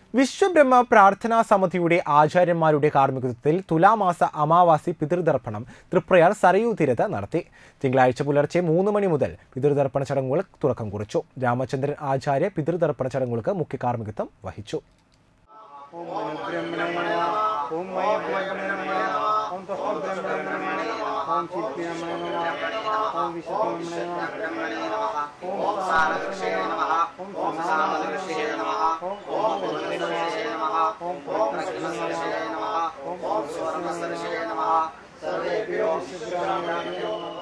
വിശ്വബ്രഹ്മ പ്രാർത്ഥനാ സമിതിയുടെ ആചാര്യന്മാരുടെ കാർമ്മികത്വത്തിൽ തുലാമാസ അമാവാസി പിതൃതർപ്പണം തൃപ്രയാർ സരയൂ തീരത്ത് നടത്തി തിങ്കളാഴ്ച പുലർച്ചെ മൂന്ന് മണി മുതൽ പിതൃതർപ്പണ ചടങ്ങുകൾ തുടക്കം കുറിച്ചു രാമചന്ദ്രൻ ആചാര്യ പിതൃതർപ്പണ ചടങ്ങുകൾക്ക് മുഖ്യ കാർമ്മികത്വം വഹിച്ചു ഓം മനുബ്രഹ്മണേ നമഃ ഓം മയബ്രഹ്മണേ നമഃ ഓം തസ്ബ്രഹ്മണേ നമഃ ഓം ചിത്ബ്രഹ്മണേ നമഃ ഓം വിശുദ്ധബ്രഹ്മണേ നമഃ ഓം സാരദൃശേ നമഃ ഓം സനാതനദൃശേ നമഃ ഓം ഓമദൃശേ നമഃ ഓം പ്രജ്ഞദൃശേ നമഃ ഓം സ്വർണദൃശേ നമഃ സർവേഭ്യോ വിശുദ്ധായ